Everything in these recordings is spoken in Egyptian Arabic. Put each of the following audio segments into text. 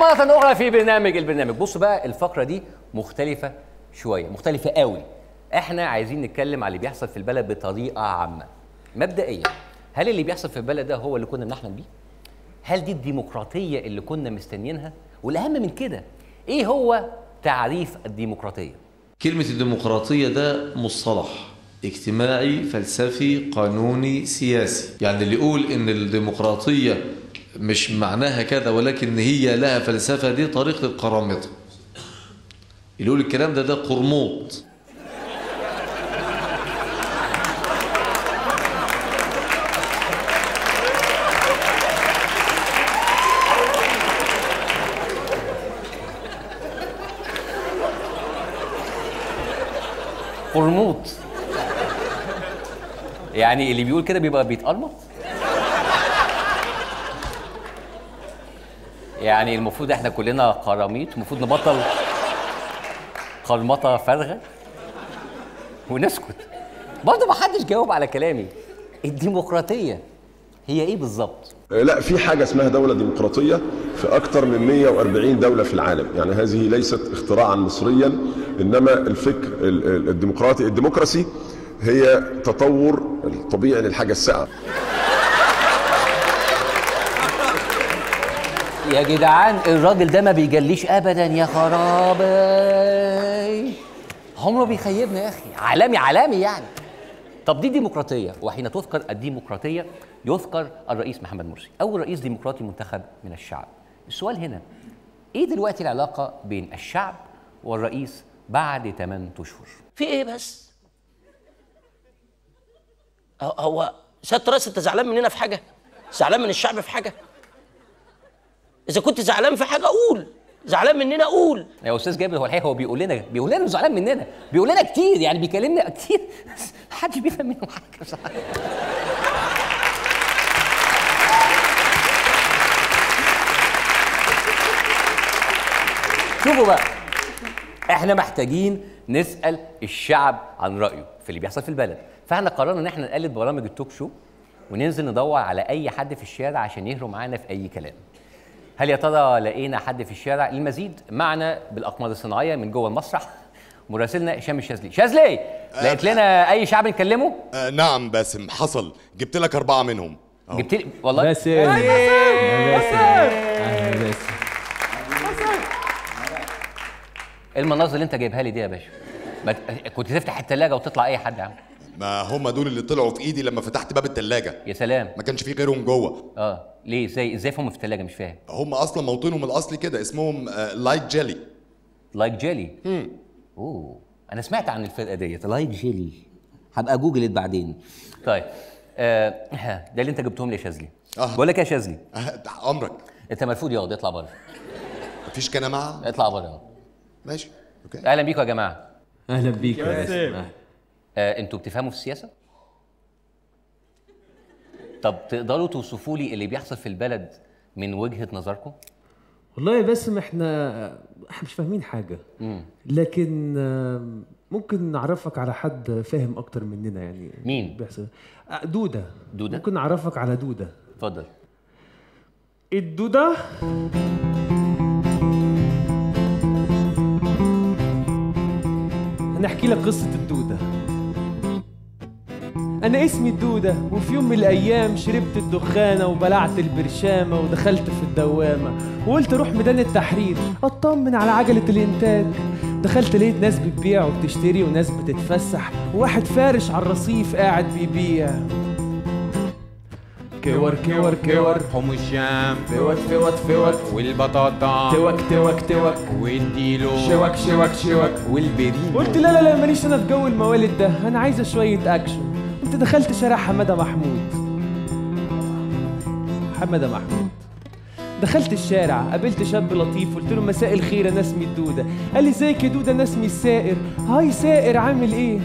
مرة أخرى في برنامج البرنامج بصوا بقى الفقرة دي مختلفة شوية مختلفة قوي احنا عايزين نتكلم على اللي بيحصل في البلد بطريقة عامة مبدئيا هل اللي بيحصل في البلد ده هو اللي كنا بنحلم بيه؟ هل دي الديمقراطية اللي كنا مستنيينها؟ والأهم من كده إيه هو تعريف الديمقراطية؟ كلمة الديمقراطية ده مصطلح اجتماعي فلسفي قانوني سياسي يعني اللي يقول ان الديمقراطية مش معناها كذا ولكن هي لها فلسفة دي طريقة القرامطة اللي يقول الكلام ده ده قرموط قرموط يعني اللي بيقول كده بيبقى بيتقرمط يعني المفروض احنا كلنا قراميط المفروض نبطل قرمطه فارغه ونسكت برضه ما حدش جاوب على كلامي الديمقراطيه هي ايه بالظبط لا في حاجة اسمها دولة ديمقراطية في أكثر من 140 دولة في العالم يعني هذه ليست اختراعا مصريا إنما الفكر ال- ال- الديمقراطي الديمقراسي هي تطور الطبيعي للحاجة الساعة يا جدعان الراجل ده ما بيجليش ابدا يا خرابي عمره بيخيبنا يا اخي عالمي عالمي يعني طب دي ديمقراطيه وحين تذكر الديمقراطيه يذكر الرئيس محمد مرسي اول رئيس ديمقراطي منتخب من الشعب السؤال هنا ايه دلوقتي العلاقه بين الشعب والرئيس بعد 8 اشهر في ايه بس هو- هو سياده الرئيس انت زعلان مننا في حاجه زعلان من الشعب في حاجه اذا كنت زعلان في حاجه قول زعلان مننا قول يا استاذ جابر هو الحقيقه هو بيقول لنا بيقول لنا إنه زعلان مننا بيقول لنا كتير يعني بيكلمنا كتير محدش بيفهم منه حاجه بصراحه شوفوا بقى احنا محتاجين نسال الشعب عن رايه في اللي بيحصل في البلد فاحنا قررنا ان احنا نقلد برامج التوك شو وننزل ندور على اي حد في الشارع عشان يهروا معانا في اي كلام هل يا ترى لقينا حد في الشارع المزيد معنا بالاقمار الصناعيه من جوه المسرح مراسلنا هشام الشاذلي شاذلي لقيت لنا اي شعب نكلمه آه نعم باسم حصل جبت لك أربعة منهم أهو. جبت لي والله باسم يا باسم أهلا باسم إيه المناظر اللي انت جايبها لي دي يا باشا ما ت- كنت تفتح الثلاجه وتطلع اي حد يا عم ما هم دول اللي طلعوا في إيدي لما فتحت باب التلاجة يا سلام ما كانش في غيرهم جوه اه ليه ازاي ازاي فهم في الثلاجه مش فاهم هم أصلا موطنهم الأصلي كده اسمهم آه لايت جيلي لايك جيلي اوه انا سمعت عن الفرقه ديت لايك جيلي هبقى جوجلت بعدين طيب آه ده اللي انت جبتهم لي يا شاذلي آه. بقول لك يا شاذلي أمرك انت مرفوض ياض اطلع بره مفيش كان معاه اطلع بره ياض ماشي أوكي اهلا بيكم يا جماعه اهلا بيك يا باسم أهلا. آه انتوا بتفهموا في السياسه طب تقدروا توصفوا لي اللي بيحصل في البلد من وجهه نظركم والله يا باسم احنا احنا مش فاهمين حاجه لكن آم، ممكن نعرفك على حد فاهم اكتر مننا يعني مين؟ بيحصل آه، دوده دودة؟ ممكن نعرفك على دوده اتفضل الدودة هنحكي لك قصة الدودة أنا اسمي الدودة وفي يوم من الأيام شربت الدخانة وبلعت البرشامة ودخلت في الدوامة وقلت أروح ميدان التحرير أطمن على عجلة الإنتاج دخلت لقيت ناس بتبيع وبتشتري وناس بتتفسح وواحد فارش على الرصيف قاعد بيبيع كور كور كور حمص الشام فوت فوت فوت والبطاطا توك توك توك والديلو شوك شوك شوك والبريمو قلت لا لا لا ماليش انا في جو الموالد ده انا عايزه شويه اكشن قمت دخلت شارع حماده محمود حماده محمود دخلت الشارع قابلت شاب لطيف قلت له مساء الخير انا اسمي الدوده قال لي ازيك يا دوده انا اسمي السائر هاي سائر عامل ايه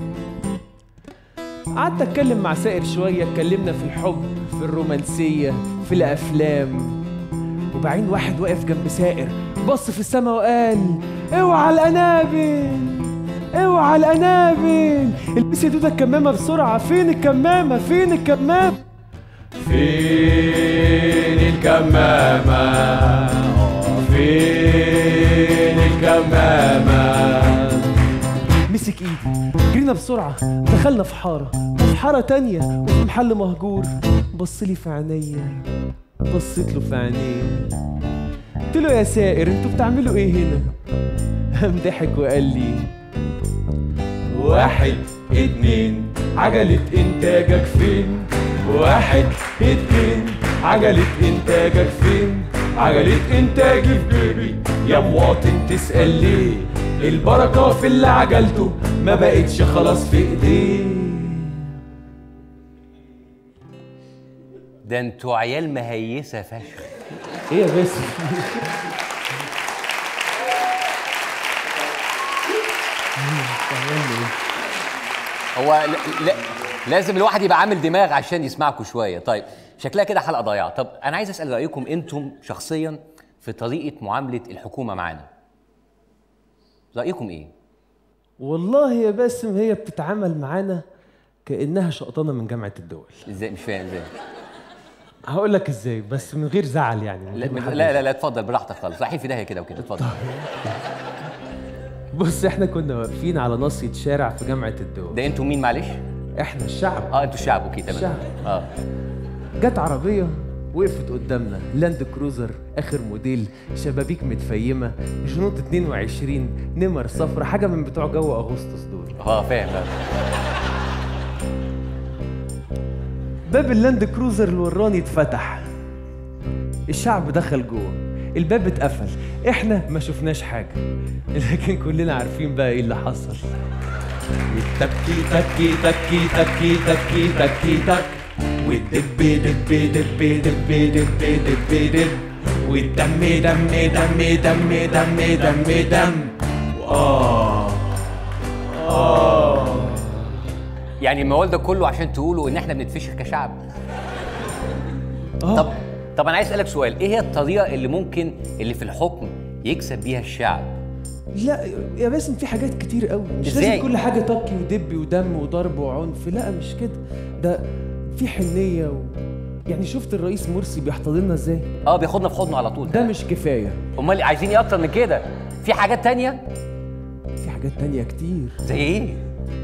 قعدت اتكلم مع سائر شويه اتكلمنا في الحب في الرومانسيه في الافلام وبعدين واحد واقف جنب سائر بص في السما وقال اوعى الانابل اوعى الانابل البسي دودة الكمامة بسرعة فين الكمامة فين الكمامة فين الكمامة فين الكمامة مسك ايدي جرينا بسرعة دخلنا في حارة وفي حارة تانية وفي محل مهجور بص لي في عينيا بصيت له في عينيه قلت له يا سائر انتوا بتعملوا ايه هنا قام ضحك وقال لي واحد اتنين عجلة انتاجك فين واحد اتنين عجلة انتاجك فين عجلة انتاجي في جيبي يا مواطن تسأل ليه البركة في اللي عجلته ما بقتش خلاص في ايديه ده انتوا عيال مهيسه فشخ ايه يا باسم هو ل... ل... لازم الواحد يبقى عامل دماغ عشان يسمعكم شويه طيب شكلها كده حلقه ضايعه طب انا عايز اسال رايكم انتم شخصيا في طريقه معامله الحكومه معانا رايكم ايه والله يا باسم هي بتتعامل معانا كانها شقطانه من جامعه الدول ازاي مش فاهم ازاي هقول لك ازاي بس من غير زعل يعني من لا غير ما حد لا لا, لا اتفضل براحتك خالص رايحين في داهيه كده وكده اتفضل بص احنا كنا واقفين على ناصية شارع في جامعة الدول ده انتوا مين معلش احنا الشعب اه انتوا الشعب اوكي تمام الشعب. اه جت عربية وقفت قدامنا لاند كروزر اخر موديل شبابيك متفيمة جنوط 22 نمر صفرة حاجة من بتوع جو اغسطس دول اه فاهم فاهم. باب اللاند كروزر اللي وراني اتفتح الشعب دخل جوه الباب اتقفل احنا ما شفناش حاجة لكن كلنا عارفين بقى ايه اللي حصل تكي تكي تكي تكي تكي تكي تك والدب دب دب دب دب دب دب والدم دم دم دم دم دم دم آه آه يعني الموال ده كله عشان تقولوا ان احنا بنتفشخ كشعب طب طب انا عايز اسالك سؤال ايه هي الطريقه اللي ممكن اللي في الحكم يكسب بيها الشعب لا يا باسم في حاجات كتير قوي مش إزاي؟ لازم كل حاجه طبكي ودب ودم وضرب وعنف لا مش كده ده في حنيه و... يعني شفت الرئيس مرسي بيحتضننا ازاي اه بياخدنا في حضنه على طول ده مش كفايه امال عايزين ايه اكتر من كده في حاجات تانية في حاجات تانية كتير زي ايه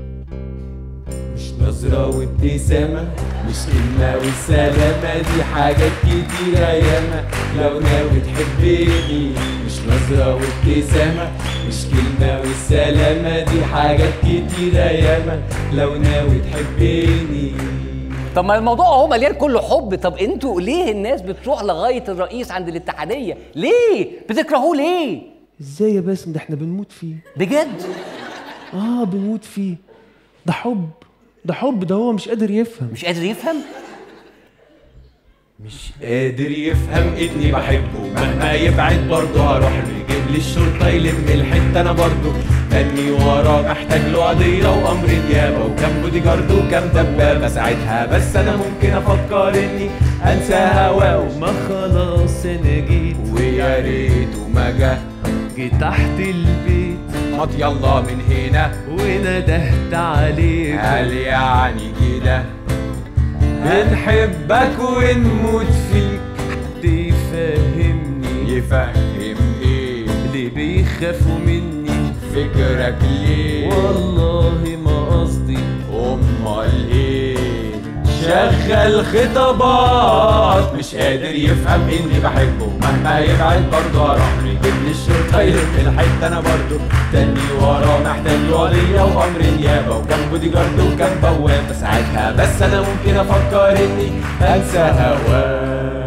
مش نظرة وابتسامة مش كلمة والسلامة دي حاجات كتيرة ياما لو ناوي تحبني مش نظرة وابتسامة مش كلمة والسلامة دي حاجات كتيرة ياما لو ناوي تحبني طب ما الموضوع اهو مليان كله حب طب انتوا ليه الناس بتروح لغايه الرئيس عند الاتحاديه ليه بتكرهوه ليه ازاي يا باسم ده احنا بنموت فيه بجد اه بنموت فيه ده حب ده حب ده هو مش قادر يفهم مش قادر يفهم مش قادر يفهم اني بحبه مهما يبعد برضه هروح له يجيب لي الشرطه يلم الحته انا برضه تاني وراه محتاج له قضيه وامر نيابه وكم بودي جارد وكم دبابه ساعتها بس انا ممكن افكر اني انسى هواه ما خلاص انا جيت ويا ريته ما جه جيت تحت البيت مط يلا من هنا وندهت عليك قال يعني كده بنحبك ونموت فيك تفهمني يفهم ايه ليه بيخافوا مني فكرك ليه والله ما قصدي امال ايه شغل خطابات مش قادر يفهم اني بحبه مهما يبعد برضه اروح له يجيب لي الشرطه يلم الحته انا برضه تاني وراه محتاج له قضيه وامر نيابه وكم بودي جارد وكم بوابه ساعتها بس انا ممكن افكر اني انسى هواه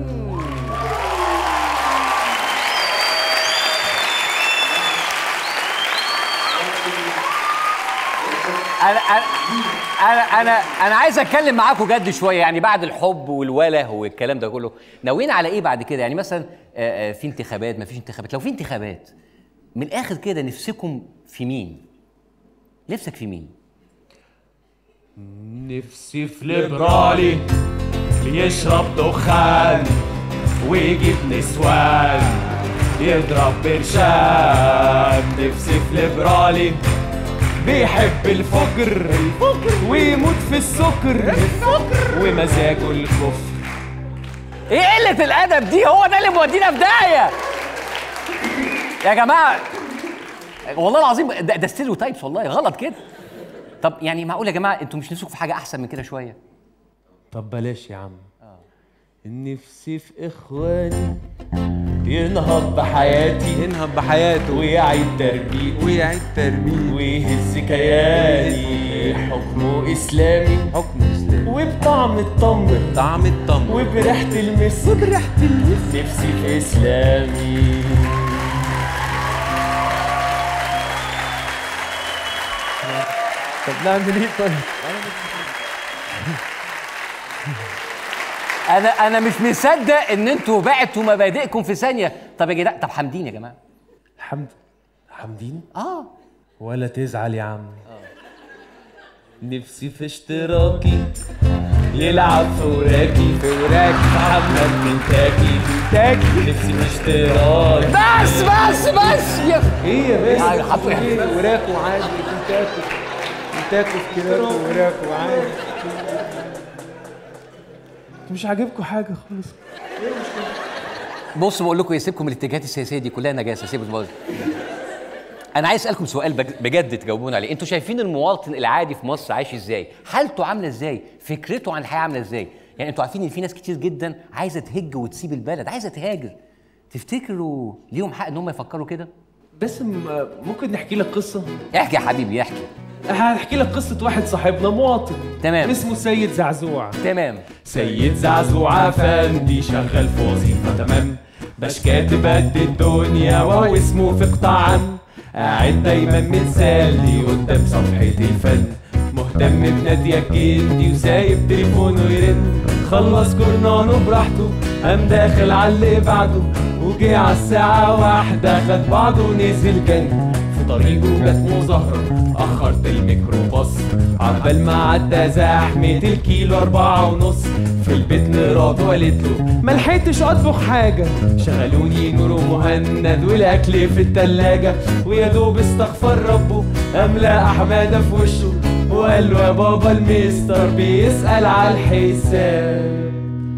انا انا انا انا انا عايز اتكلم معاكم جد شويه يعني بعد الحب والوله والكلام ده كله ناويين على ايه بعد كده يعني مثلا آه، آه، في انتخابات ما فيش انتخابات لو في انتخابات من الاخر كده نفسكم في مين نفسك في مين نفسي في ليبرالي يشرب دخان ويجيب نسوان يضرب برشام نفسي في ليبرالي بيحب الفجر ويموت في السكر ومزاجه الكفر ايه قله الادب دي هو ده اللي مودينا في داهيه يا جماعه والله العظيم ده, ده ستيريو تايبس والله غلط كده طب يعني معقول يا جماعه انتوا مش نفسكم في حاجه احسن من كده شويه طب بلاش يا عم نفسي في اخواني ينهض بحياتي ينهب بحياته ويعيد تربيق ويعيد ترميم ويهز كياني حكمه اسلامي حكم اسلام وبطعم التمر طعم التمر وبريحة المس وبريحة المس نفسي في اسلامي طب نعمل ايه طيب؟ انا انا مش مصدق ان انتوا بعتوا مبادئكم في ثانيه طب يا جدع طب حمدين يا جماعه حمد حمدين اه ولا تزعل يا عم نفسي في اشتراكي يلعب في وراكي في وراكي محمد كنتاكي كنتاكي نفسي في اشتراكي بس بس بس يا ايه يا باشا آه، حطوا يعني. ايه وراكو عادي كنتاكو كنتاكو في كراكو وراكو عادي مش عاجبكم حاجه خالص بص بقول لكم يسيبكم الاتجاهات السياسيه دي كلها نجاسه سيبوا الموضوع انا عايز اسالكم سؤال بج- بجد تجاوبون عليه انتوا شايفين المواطن العادي في مصر عايش ازاي حالته عامله ازاي فكرته عن الحياه عامله ازاي يعني انتوا عارفين ان في ناس كتير جدا عايزه تهج وتسيب البلد عايزه تهاجر تفتكروا ليهم حق ان هم يفكروا كده باسم آه، ممكن نحكي لك قصه احكي يا حبيبي احكي هحكي لك قصه واحد صاحبنا مواطن تمام. اسمه سيد زعزوع تمام سيد زعزوع افندي شغال في وظيفة تمام باش كاتب قد الدنيا وهو اسمه في قطاع عام قاعد دايما متسلي قدام صفحة الفن مهتم بنادية جدي وسايب تليفونه يرن خلص جورنانه براحته قام داخل على اللي بعده وجي على الساعة واحدة خد بعضه ونزل جنب في طريقه جت مظاهرة أخرت الميكروباص عبال ما عدى زحمة الكيلو أربعة ونص في البيت مراته قالت له ملحقتش أطبخ حاجة شغلوني نور ومهند والأكل في التلاجة ويا دوب استغفر ربه قام لقى حمادة في وشه وقال له يا بابا المستر بيسأل على الحساب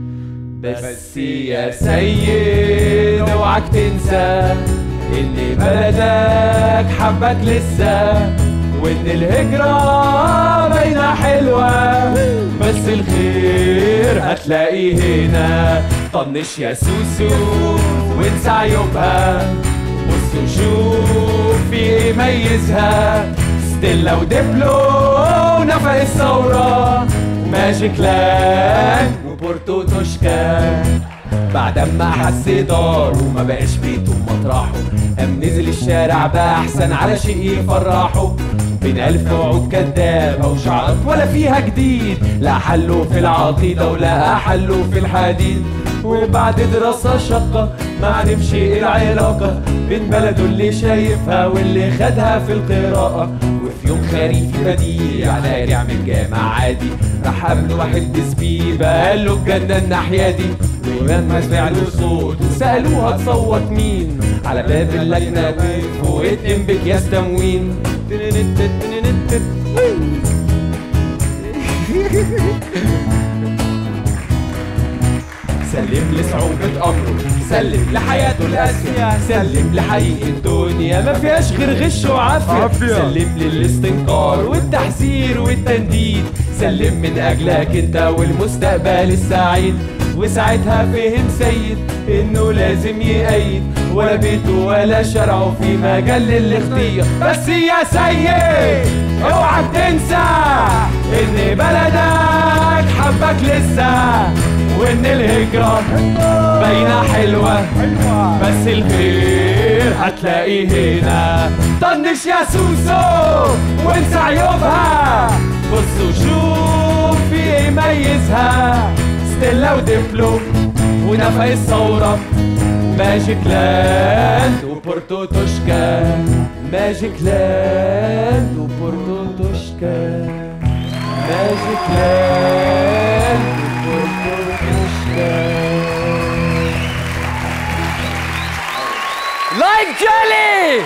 بس يا سيد اوعك تنسى ان بلدك حبك لسه وان الهجرة باينة حلوة بس الخير هتلاقيه هنا طنش يا سوسو وانسى عيوبها بص وشوف في ايه ميزها ستيلا ودبلو نفق الثورة ماجيك لاند وبورتو توشكا بعد ما حس داره وما بقاش بيته مطرحه قام نزل الشارع بقى احسن على شيء يفرحه بين ألف وعود كدابة وشعرات ولا فيها جديد لا حله في العقيدة ولا حله في الحديد وبعد دراسة شقة ما عرفش ايه العلاقة بين بلده اللي شايفها واللي خدها في القراءة وفي يوم خريفي بديع راجع من الجامعة عادي راح قابله واحد بسبيبة قال له الجنة الناحية دي ولما سمع له صوت وسألوه هتصوت مين على باب اللجنة وقفوا اتنين بكياس تموين سلم لصعوبة أمره سلم لحياته القاسية سلم لحقيقة الدنيا ما فيهاش غير غش وعافية سلم للاستنكار والتحذير والتنديد سلم من أجلك أنت والمستقبل السعيد وساعتها فهم سيد انه لازم يأيد ولا بيته ولا شرعه في مجال الاختيار بس يا سيد اوعك تنسى ان بلدك حبك لسه وان الهجرة باينة حلوة بس الخير هتلاقيه هنا طنش يا سوسو وانسى عيوبها بص وشوف في ايه يميزها ستيلا ودبلو ونفق الثورة ماجيك لاند وبورتو توشكا ماجيك لاند وبورتو توشكا ماجيك لاند وبورتو توشكا لايك جولي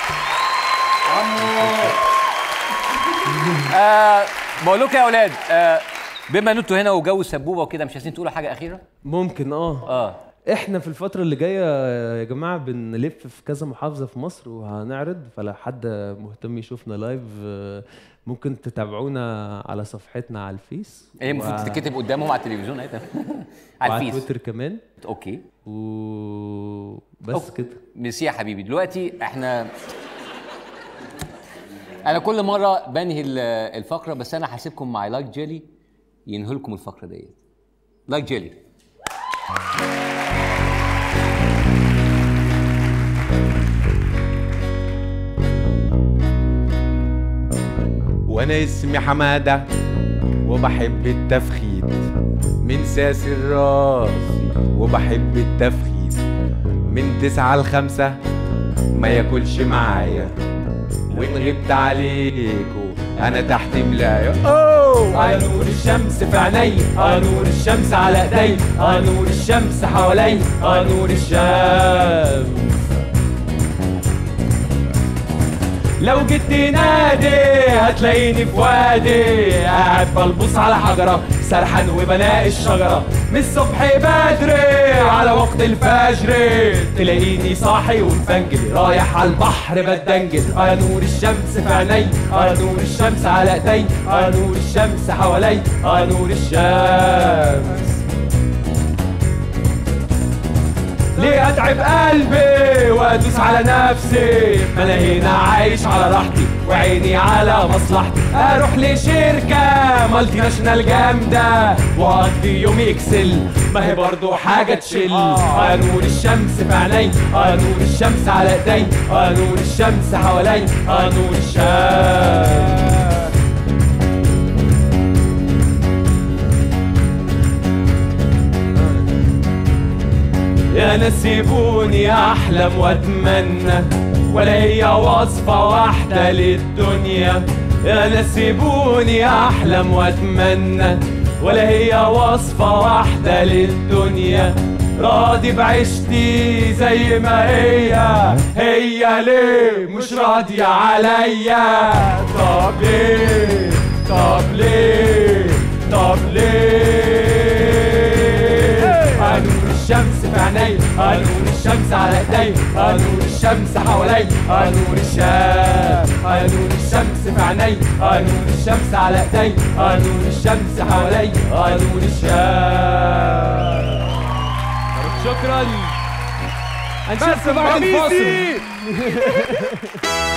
آه بقول لكم يا اولاد آه بما ان انتوا هنا وجو السبوبه وكده مش عايزين تقولوا حاجه اخيره ممكن اه اه احنا في الفترة اللي جاية يا جماعة بنلف في كذا محافظة في مصر وهنعرض فلو حد مهتم يشوفنا لايف آه، ممكن تتابعونا على صفحتنا على الفيس هي المفروض و- تتكتب قدامهم على التلفزيون ايه ده؟ على وعلى الفيس تويتر كمان اوكي وبس أوكي. كده ميرسي يا حبيبي دلوقتي احنا انا كل مره بنهي ال- الفقره بس انا هسيبكم مع لايك جيلي ينهي لكم الفقره ديت لايك جيلي وانا اسمي حماده وبحب التفخيد من ساسر راسي وبحب التفخيد من تسعة لخمسة ما ياكلش معايا وان غبت عليكو انا تحت ملاية اوه على نور الشمس في عيني على نور الشمس على ايدي على نور الشمس حوالي على نور الشمس لو جيت تنادي هتلاقيني في وادي قاعد بلبص على حجرة سرحان وبلاقي الشجرة من الصبح بدري على وقت الفجر تلاقيني صاحي ومفنجل رايح على البحر بدنجل على نور الشمس في عيني على نور الشمس على ايدي على نور الشمس حوالي على نور الشمس ليه اتعب قلبي وادوس على نفسي ما انا هنا عايش على راحتي وعيني على مصلحتي اروح لشركه مالتي ناشونال جامده واقضي يومي اكسل ما هي برضو حاجه تشيل على نور الشمس في عيني على نور الشمس على ايدي على نور الشمس حوالي على نور الشمس يا ناس سيبوني احلم واتمنى ولا هي وصفة واحدة للدنيا يا ناس سيبوني احلم واتمنى ولا هي وصفة واحدة للدنيا راضي بعيشتي زي ما هي هي ليه مش راضية عليا طب ليه طب ليه طب ليه نور الشمس في عيني نور الشمس على ايدي نور الشمس حوالي نور الشمس نور الشمس في عيني نور الشمس على ايدي نور الشمس حوالي نور الشمس شكرا هنشوفكم بعد الفاصل